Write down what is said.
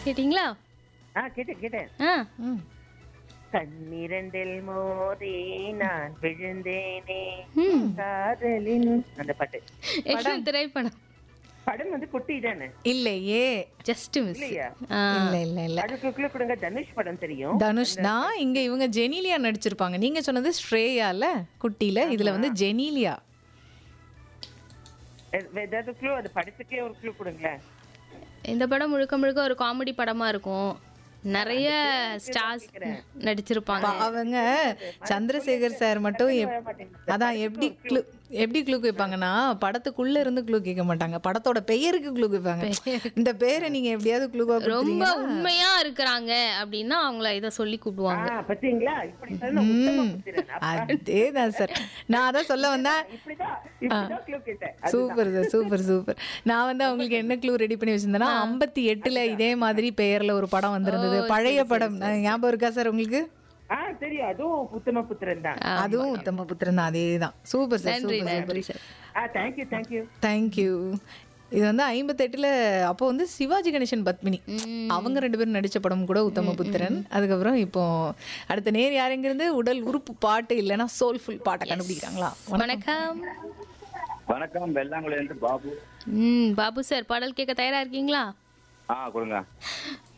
கேட்டிங்களா ஆ கேட்டேன் கேட்டேன் ஆ ம். கண்ணிரண்டில் மோதி நான் விழுந்தேனே ம் காதலின் அந்த பாட்டு என்ன திரைப்படம் படம் வந்து குட்டி தானே இல்லையே ஜஸ்ட் மிஸ் இல்லையா இல்ல இல்ல இல்ல அதுக்குள்ள கொடுங்க தனுஷ் படம் தெரியும் தனுஷ் தான் இங்க இவங்க ஜெனிலியா நடிச்சிருப்பாங்க நீங்க சொன்னது ஸ்ரேயால குட்டில இதுல வந்து ஜெனிலியா எ- ஏதாவது க்ளூ அது படத்துக்கே ஒரு க்ளூ கொடுங்களேன் இந்த படம் முழுக்க முழுக்க ஒரு காமெடி படமா இருக்கும் நிறைய ஸ்டார்ஸ் நடிச்சிருப்பாங்க பா- அவங்க சந்திரசேகர் சார் மட்டும் எப்- அதான் எப்படி க்ளூ எப்படி க்ளூ கேட்பாங்கன்னா படத்துக்குள்ள இருந்து க்ளூ கேட்க மாட்டாங்க படத்தோட பெயருக்கு க்ளூ கேட்பாங்க இந்த பேரை நீங்க எப்படியாவது க்ளூவா ரொம்ப உண்மையா இருக்கிறாங்க அப்படின்னா அவங்கள இத சொல்லி கூப்பிடுவாங்க ஆ பாத்தீங்களா இப்படி சொன்னா உத்தம புத்திரன். அப்ப அதேதான் சார் நான் அதான் சொல்ல வந்தேன் இப்படிதான் இப்படிதான் க்ளூ கேட்டேன் அது- சூப்பர் சார் சூப்பர் சூப்பர் நான் வந்து அவங்களுக்கு என்ன க்ளூ ரெடி பண்ணி வச்சிருந்தேன்னா ஐம்பத்தி எட்டுல இதே மாதிரி பெயர்ல ஒரு படம் வந்திருந்தது பழைய படம் நான் ஞாபகம் இருக்கா சார் உங்களுக்கு ஆ தெரியும் அதுவும் உத்தம புத்திரன் தான் அதுவும் உத்தம புத்திரன் தான் அதே தான் சூப்பர் சார் நன்றி சூப்பர் நன்றி சார் ஆ தேங்க்யூ தேங்க்யூ தேங்க்யூ இது வந்து ஐம்பத்தெட்டுல அப்போ வந்து சிவாஜி கணேசன் பத்மினி அவங்க ரெண்டு பேரும் நடிச்ச படம் கூட உத்தம புத்திரன் அதுக்கப்புறம் இப்போ அடுத்த நேர் யாரெங்கிருந்து உடல் உறுப்பு பாட்டு இல்லைன்னா சோல்ஃபுல் பாட்டை கண்டுபிடிக்கிறாங்களா வணக்கம் வணக்கம் வெள்ளாங்குழியிலிருந்து பாபு ம் பாபு சார் பாடல் கேட்க தயாரா இருக்கீங்களா ஆ கொடுங்க